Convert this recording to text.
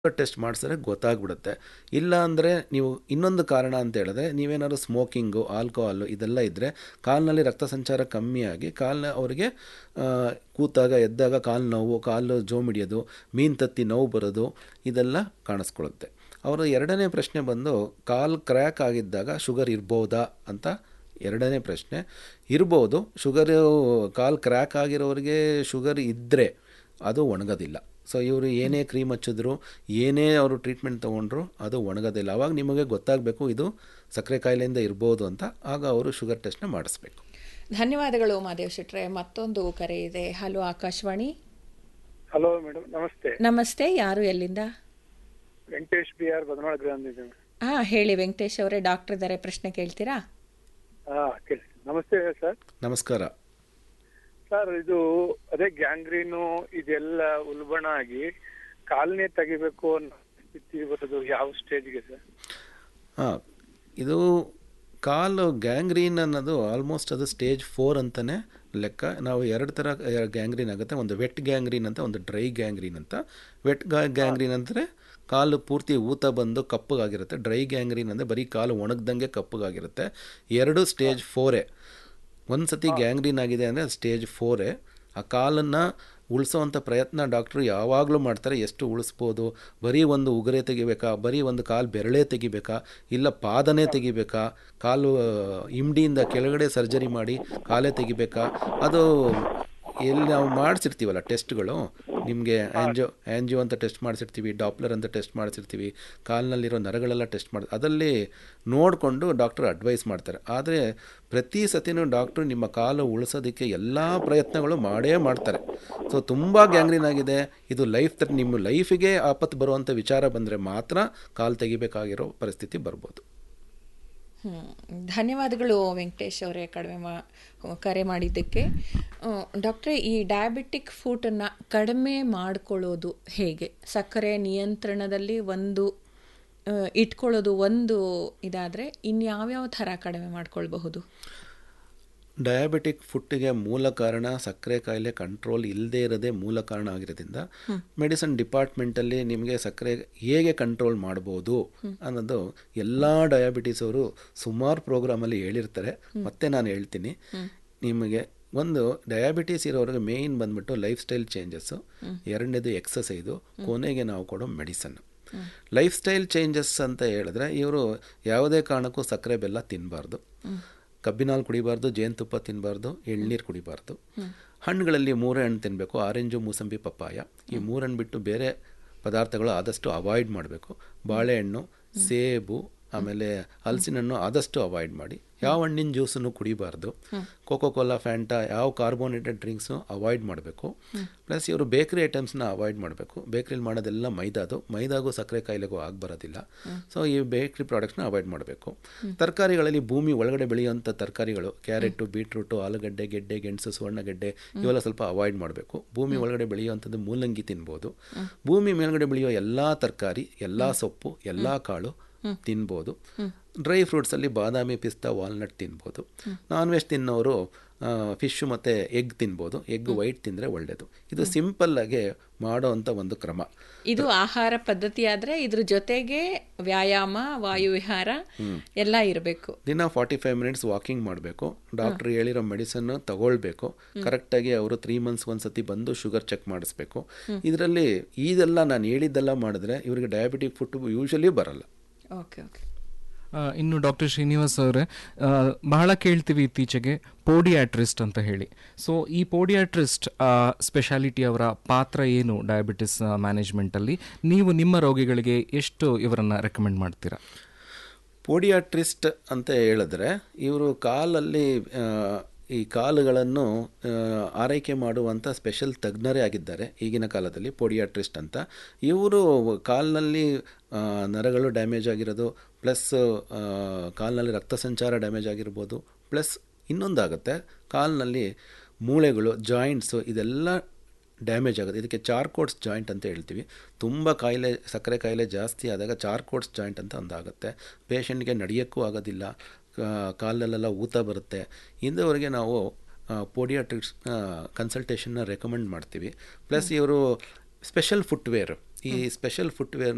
Test ಮಾಡಿಸಿದ್ರೆ ಗೊತ್ತಾಗ್ಬಿಡುತ್ತೆ ಇಲ್ಲ ಅಂದರೆ ನೀವು ಇನ್ನೊಂದು ಕಾರಣ ಅಂತ ಹೇಳಿದ್ರೆ ನೀವೇನಾದ್ರು ಸ್ಮೋಕಿಂಗು ಆಲ್ಕೋಹಾಲು ಇದೆಲ್ಲ ಇದ್ದರೆ ಕಾಲಿನಲ್ಲಿ ರಕ್ತ ಸಂಚಾರ ಕಮ್ಮಿಯಾಗಿ ಕಾಲಿನ ಅವರಿಗೆ ಆ, ಕೂತಾಗ ಎದ್ದಾಗ ಕಾಲು ನೋವು ಕಾಲು ಜೋಮ್ ಹಿಡಿಯೋದು ಮೀನು ತತ್ತಿ ನೋವು ಬರೋದು ಇದೆಲ್ಲ ಕಾಣಿಸ್ಕೊಳ್ಳುತ್ತೆ ಅವರ ಎರಡನೇ ಪ್ರಶ್ನೆ ಬಂದು ಕಾಲು ಕ್ರ್ಯಾಕ್ ಆಗಿದ್ದಾಗ ಶುಗರ್ ಇರ್ಬೋದಾ ಅಂತ ಎರಡನೇ ಪ್ರಶ್ನೆ ಇರ್ಬೋದು ಶುಗರು ಕಾಲು ಕ್ರ್ಯಾಕ್ ಆಗಿರೋರಿಗೆ ಶುಗರ್ ಇದ್ದರೆ ಅದು ಒಣಗೋದಿಲ್ಲ ಸೊ ಇವರು ಏನೇ ಕ್ರೀಮ್ ಹಚ್ಚಿದ್ರು ಏನೇ ಅವರು ಟ್ರೀಟ್ಮೆಂಟ್ ತೊಗೊಂಡ್ರು ಅದು ಒಣಗೋದಿಲ್ಲ ಅವಾಗ ನಿಮಗೆ ಗೊತ್ತಾಗಬೇಕು ಇದು ಸಕ್ಕರೆ ಕಾಯಿಲೆಯಿಂದ ಇರ್ಬೋದು ಅಂತ ಆಗ ಅವರು ಶುಗರ್ ಟೆಸ್ಟ್ನ ಮಾಡಿಸ್ಬೇಕು ಧನ್ಯವಾದಗಳು ಮಾದೇವ್ ಶೆಟ್ರೆ ಮತ್ತೊಂದು ಕರೆ ಇದೆ ಹಲೋ ಆಕಾಶವಾಣಿ ಹಲೋ ಮೇಡಮ್ ನಮಸ್ತೆ ನಮಸ್ತೆ ಯಾರು ಎಲ್ಲಿಂದ ವೆಂಕಟೇಶ್ ಬಿ ಆರ್ ಬದನಾಳ ಗ್ರಾಮದಿಂದ ಹಾ ಹೇಳಿ ವೆಂಕಟೇಶ್ ಅವರೇ ಡಾಕ್ಟರ್ ಇದ್ದಾರೆ ಪ್ರಶ್ನೆ ಕೇಳ್ತೀರಾ ಹಾ ಕೇಳಿ ನಮಸ್ತೆ ಸರ್ ನಮಸ್ಕಾರ ಸರ್ ಇದು ಅದೇ ಗ್ಯಾಂಗ್ರೀನು ಇದೆಲ್ಲ ಉಲ್ಬಣ ಆಗಿ ಕಾಲನೇ ತೆಗಿಬೇಕು ಅನ್ನೋ ಸ್ಥಿತಿ ಬರೋದು ಯಾವ ಸ್ಟೇಜ್ಗೆ ಸರ್ ಹಾಂ ಇದು ಕಾಲು ಗ್ಯಾಂಗ್ರೀನ್ ಅನ್ನೋದು ಆಲ್ಮೋಸ್ಟ್ ಅದು ಸ್ಟೇಜ್ ಫೋರ್ ಅಂತಲೇ ಲೆಕ್ಕ ನಾವು ಎರಡು ಥರ ಗ್ಯಾಂಗ್ರೀನ್ ಆಗುತ್ತೆ ಒಂದು ವೆಟ್ ಗ್ಯಾಂಗ್ರೀನ್ ಅಂತ ಒಂದು ಡ್ರೈ ಗ್ಯಾಂಗ್ರೀನ್ ಅಂತ ವೆಟ್ ಗ್ಯಾಂಗ್ರೀನ್ ಅಂದರೆ ಕಾಲು ಪೂರ್ತಿ ಊತ ಬಂದು ಕಪ್ಪಗಾಗಿರುತ್ತೆ ಡ್ರೈ ಗ್ಯಾಂಗ್ರೀನ್ ಅಂದರೆ ಬರೀ ಕಾಲು ಒಣಗ್ದಂಗೆ ಕಪ್ಪಗಾಗಿರುತ್ತೆ ಎರಡು ಸ್ಟೇಜ್ ಫೋರೇ ಒಂದು ಸತಿ ಗ್ಯಾಂಗ್ರೀನ್ ಆಗಿದೆ ಅಂದರೆ ಸ್ಟೇಜ್ ಫೋರೇ ಆ ಕಾಲನ್ನು ಉಳಿಸೋವಂಥ ಪ್ರಯತ್ನ ಡಾಕ್ಟ್ರು ಯಾವಾಗಲೂ ಮಾಡ್ತಾರೆ ಎಷ್ಟು ಉಳಿಸ್ಬೋದು ಬರೀ ಒಂದು ಉಗುರೆ ತೆಗಿಬೇಕಾ ಬರೀ ಒಂದು ಕಾಲು ಬೆರಳೇ ತೆಗಿಬೇಕಾ ಇಲ್ಲ ಪಾದನೇ ತೆಗಿಬೇಕಾ ಕಾಲು ಆ, ಇಂಡಿಯಿಂದ ಕೆಳಗಡೆ ಸರ್ಜರಿ ಮಾಡಿ ಕಾಲೇ ತೆಗಿಬೇಕಾ ಅದು ಎಲ್ಲಿ ನಾವು ಮಾಡಿಸಿರ್ತೀವಲ್ಲ ಟೆಸ್ಟ್ಗಳು ನಿಮಗೆ ಆ್ಯಂಜೋ ಆ್ಯಂಜಿಯೋ ಅಂತ ಟೆಸ್ಟ್ ಮಾಡಿಸಿರ್ತೀವಿ ಡಾಪ್ಲರ್ ಅಂತ ಟೆಸ್ಟ್ ಮಾಡಿಸಿರ್ತೀವಿ ಕಾಲಿನಲ್ಲಿರೋ ನರಗಳೆಲ್ಲ ಟೆಸ್ಟ್ ಮಾಡಿ ಅದರಲ್ಲಿ ನೋಡಿಕೊಂಡು ಡಾಕ್ಟ್ರು ಅಡ್ವೈಸ್ ಮಾಡ್ತಾರೆ ಆದರೆ ಪ್ರತಿ ಸತಿನೂ ಡಾಕ್ಟ್ರು ನಿಮ್ಮ ಕಾಲು ಉಳಿಸೋದಕ್ಕೆ ಎಲ್ಲ ಪ್ರಯತ್ನಗಳು ಮಾಡೇ ಮಾಡ್ತಾರೆ ಸೊ ತುಂಬ ಗ್ಯಾಂಗ್ರೀನ್ ಆಗಿದೆ ಇದು ಲೈಫ್ ತ ನಿಮ್ಮ ಲೈಫಿಗೆ ಆಪತ್ತು ಬರುವಂಥ ವಿಚಾರ ಬಂದರೆ ಮಾತ್ರ ಕಾಲು ತೆಗಿಬೇಕಾಗಿರೋ ಪರಿಸ್ಥಿತಿ ಬರ್ಬೋದು ಹ್ಮ್. ಧನ್ಯವಾದಗಳು ವೆಂಕಟೇಶ್ ಅವರೇ ಕಡಿಮೆ ಮಾ ಕರೆ ಮಾಡಿದ್ದಕ್ಕೆ ಡಾಕ್ಟ್ರೆ ಈ ಡಯಾಬಿಟಿಕ್ ಫುಟನ್ನು ಕಡಿಮೆ ಮಾಡ್ಕೊಳ್ಳೋದು ಹೇಗೆ ಸಕ್ಕರೆ ನಿಯಂತ್ರಣದಲ್ಲಿ ಒಂದು ಆ, ಇಟ್ಕೊಳ್ಳೋದು ಒಂದು ಇದಾದರೆ ಇನ್ಯಾವ್ಯಾವ ಥರ ಕಡಿಮೆ ಮಾಡ್ಕೊಳ್ಬಹುದು ಡಯಾಬಿಟಿಕ್ ಫುಟ್ಟಿಗೆ ಮೂಲ ಕಾರಣ ಸಕ್ಕರೆ ಕಾಯಿಲೆ ಕಂಟ್ರೋಲ್ ಇಲ್ಲದೇ ಇರೋದೇ ಮೂಲ ಕಾರಣ ಆಗಿರೋದ್ರಿಂದ ಮೆಡಿಸಿನ್ ಡಿಪಾರ್ಟ್ಮೆಂಟಲ್ಲಿ ನಿಮಗೆ ಸಕ್ಕರೆ ಹೇಗೆ ಕಂಟ್ರೋಲ್ ಮಾಡ್ಬೋದು ಅನ್ನೋದು ಎಲ್ಲ ಡಯಾಬಿಟೀಸ್ ಅವರು ಸುಮಾರು ಪ್ರೋಗ್ರಾಮಲ್ಲಿ ಹೇಳಿರ್ತಾರೆ ಮತ್ತೆ ನಾನು ಹೇಳ್ತೀನಿ ನಿಮಗೆ ಒಂದು ಡಯಾಬಿಟೀಸ್ ಇರೋರಿಗೆ ಮೇಯ್ನ್ ಬಂದ್ಬಿಟ್ಟು ಲೈಫ್ ಸ್ಟೈಲ್ ಚೇಂಜಸ್ಸು ಎರಡನೇದು ಎಕ್ಸಸೈಸು ಕೊನೆಗೆ ನಾವು ಕೊಡೋ ಮೆಡಿಸನ್ ಲೈಫ್ ಸ್ಟೈಲ್ ಚೇಂಜಸ್ ಅಂತ ಹೇಳಿದ್ರೆ ಇವರು ಯಾವುದೇ ಕಾರಣಕ್ಕೂ ಸಕ್ಕರೆ ಬೆಲ್ಲ ತಿನ್ನಬಾರ್ದು ಕಬ್ಬಿನ ಹಾಲು ಕುಡಿಬಾರ್ದು ಜೇನುತುಪ್ಪ ತಿನ್ನಬಾರ್ದು ಎಳ್ನೀರು ಕುಡಿಬಾರ್ದು ಹಣ್ಣುಗಳಲ್ಲಿ ಮೂರೇ ಹಣ್ಣು ತಿನ್ನಬೇಕು ಆರೆಂಜು ಮೂಸಂಬಿ ಪಪ್ಪಾಯ ಈ ಮೂರು ಹಣ್ಣು ಬಿಟ್ಟು ಬೇರೆ ಪದಾರ್ಥಗಳು ಆದಷ್ಟು ಅವಾಯ್ಡ್ ಮಾಡಬೇಕು ಬಾಳೆಹಣ್ಣು ಸೇಬು ಆಮೇಲೆ ಹಲಸಿನ ಹಣ್ಣು ಆದಷ್ಟು ಅವಾಯ್ಡ್ ಮಾಡಿ ಯಾವ ಹಣ್ಣಿನ ಜ್ಯೂಸನ್ನು ಕುಡಿಬಾರ್ದು ಕೋಕೋ ಕೋಲಾ ಫ್ಯಾಂಟಾ ಯಾವ ಕಾರ್ಬೋನೇಟೆಡ್ ಡ್ರಿಂಕ್ಸು ಅವಾಯ್ಡ್ ಮಾಡಬೇಕು ಪ್ಲಸ್ ಇವರು ಬೇಕ್ರಿ ಐಟಮ್ಸ್ನ ಅವಾಯ್ಡ್ ಮಾಡಬೇಕು ಬೇಕ್ರಿಲಿ ಮಾಡೋದೆಲ್ಲ ಮೈದಾದು ಮೈದಾಗೂ ಸಕ್ಕರೆ ಕಾಯಿಲೆಗೂ ಬರೋದಿಲ್ಲ ಸೊ ಈ ಬೇಕ್ರಿ ಪ್ರಾಡಕ್ಟ್ಸ್ನ ಅವಾಯ್ಡ್ ಮಾಡಬೇಕು ತರಕಾರಿಗಳಲ್ಲಿ ಭೂಮಿ ಒಳಗಡೆ ಬೆಳೆಯುವಂಥ ತರಕಾರಿಗಳು ಕ್ಯಾರೆಟು ಬೀಟ್ರೂಟು ಆಲೂಗಡ್ಡೆ ಗೆಡ್ಡೆ ಗೆಣಸು ಸುವರ್ಣಗೆಡ್ಡೆ ಇವೆಲ್ಲ ಸ್ವಲ್ಪ ಅವಾಯ್ಡ್ ಮಾಡಬೇಕು ಭೂಮಿ ಒಳಗಡೆ ಬೆಳೆಯುವಂಥದ್ದು ಮೂಲಂಗಿ ತಿನ್ಬೋದು ಭೂಮಿ ಮೇಲ್ಗಡೆ ಬೆಳೆಯೋ ಎಲ್ಲ ತರಕಾರಿ ಎಲ್ಲ ಸೊಪ್ಪು ಎಲ್ಲ ಕಾಳು ತಿನ್ಬೋದು ಡ್ರೈ ಫ್ರೂಟ್ಸಲ್ಲಿ ಬಾದಾಮಿ ಪಿಸ್ತಾ ವಾಲ್ನಟ್ ತಿನ್ಬೋದು ನಾನ್ ವೆಜ್ ತಿನ್ನೋರು ಫಿಶ್ ಮತ್ತು ಎಗ್ ತಿನ್ಬೋದು ಎಗ್ ವೈಟ್ ತಿಂದರೆ ಒಳ್ಳೆಯದು ಇದು ಸಿಂಪಲ್ಲಾಗಿ ಮಾಡೋವಂಥ ಒಂದು ಕ್ರಮ ಇದು ಆಹಾರ ಪದ್ಧತಿ ಆದರೆ ಇದ್ರ ಜೊತೆಗೆ ವ್ಯಾಯಾಮ ವಾಯುವಿಹಾರ ಎಲ್ಲ ಇರಬೇಕು ದಿನ ಫಾರ್ಟಿ ಫೈವ್ ಮಿನಿಟ್ಸ್ ವಾಕಿಂಗ್ ಮಾಡಬೇಕು ಡಾಕ್ಟ್ರ್ ಹೇಳಿರೋ ಮೆಡಿಸನ್ನು ತಗೊಳ್ಬೇಕು ಕರೆಕ್ಟಾಗಿ ಅವರು ತ್ರೀ ಮಂತ್ಸ್ ಒಂದ್ಸತಿ ಬಂದು ಶುಗರ್ ಚೆಕ್ ಮಾಡಿಸ್ಬೇಕು ಇದರಲ್ಲಿ ಇದೆಲ್ಲ ನಾನು ಹೇಳಿದ್ದೆಲ್ಲ ಮಾಡಿದ್ರೆ ಇವರಿಗೆ ಡಯಾಬಿಟಿಕ್ ಫುಡ್ ಯೂಶಲಿ ಬರಲ್ಲ ಓಕೆ ಓಕೆ ಆ, ಇನ್ನು ಡಾಕ್ಟರ್ ಶ್ರೀನಿವಾಸ್ ಅವರೇ ಆ, ಬಹಳ ಕೇಳ್ತೀವಿ ಇತ್ತೀಚೆಗೆ ಪೋಡಿಯಾಟ್ರಿಸ್ಟ್ ಅಂತ ಹೇಳಿ ಸೊ ಈ ಪೋಡಿಯಾಟ್ರಿಸ್ಟ್ ಸ್ಪೆಷಾಲಿಟಿ ಅವರ ಪಾತ್ರ ಏನು ಡಯಾಬಿಟಿಸ್ ಮ್ಯಾನೇಜ್ಮೆಂಟಲ್ಲಿ ನೀವು ನಿಮ್ಮ ರೋಗಿಗಳಿಗೆ ಎಷ್ಟು ಇವರನ್ನು ರೆಕಮೆಂಡ್ ಮಾಡ್ತೀರಾ ಪೋಡಿಯಾಟ್ರಿಸ್ಟ್ ಅಂತ ಹೇಳಿದ್ರೆ ಇವರು ಕಾಲಲ್ಲಿ ಆ, ಈ ಕಾಲುಗಳನ್ನು ಆ, ಆರೈಕೆ ಮಾಡುವಂಥ ಸ್ಪೆಷಲ್ ತಜ್ಞರೇ ಆಗಿದ್ದಾರೆ ಈಗಿನ ಕಾಲದಲ್ಲಿ ಪೋಡಿಯಾಟ್ರಿಸ್ಟ್ ಅಂತ ಇವರು ಕಾಲಿನಲ್ಲಿ ಆ, ನರಗಳು ಡ್ಯಾಮೇಜ್ ಆಗಿರೋದು ಪ್ಲಸ್ ಕಾಲಿನಲ್ಲಿ ರಕ್ತ ಸಂಚಾರ ಡ್ಯಾಮೇಜ್ ಆಗಿರ್ಬೋದು ಪ್ಲಸ್ ಇನ್ನೊಂದಾಗುತ್ತೆ ಕಾಲಿನಲ್ಲಿ ಮೂಳೆಗಳು ಜಾಯಿಂಟ್ಸು ಇದೆಲ್ಲ ಡ್ಯಾಮೇಜ್ ಆಗುತ್ತೆ ಇದಕ್ಕೆ ಚಾರ್ಕೋಟ್ಸ್ ಜಾಯಿಂಟ್ ಅಂತ ಹೇಳ್ತೀವಿ ತುಂಬ ಕಾಯಿಲೆ ಸಕ್ಕರೆ ಕಾಯಿಲೆ ಜಾಸ್ತಿ ಆದಾಗ ಚಾರ್ಕೋಟ್ಸ್ ಜಾಯಿಂಟ್ ಅಂತ ಒಂದಾಗುತ್ತೆ ಪೇಷಂಟ್ಗೆ ನಡೆಯೋಕ್ಕೂ ಆಗೋದಿಲ್ಲ ಕಾ- ಕಾಲಲ್ಲೆಲ್ಲ ಊತ ಬರುತ್ತೆ ಇಂದವರೆಗೆ ನಾವು ಪೋಡಿಯಾಟ್ರಿಕ್ಸ್ ಕನ್ಸಲ್ಟೇಷನ್ನ ರೆಕಮೆಂಡ್ ಮಾಡ್ತೀವಿ ಪ್ಲಸ್ ಇವರು ಸ್ಪೆಷಲ್ ಫುಟ್ವೇರ್ ಈ ಸ್ಪೆಷಲ್ ಫುಟ್ವೇರ್ನ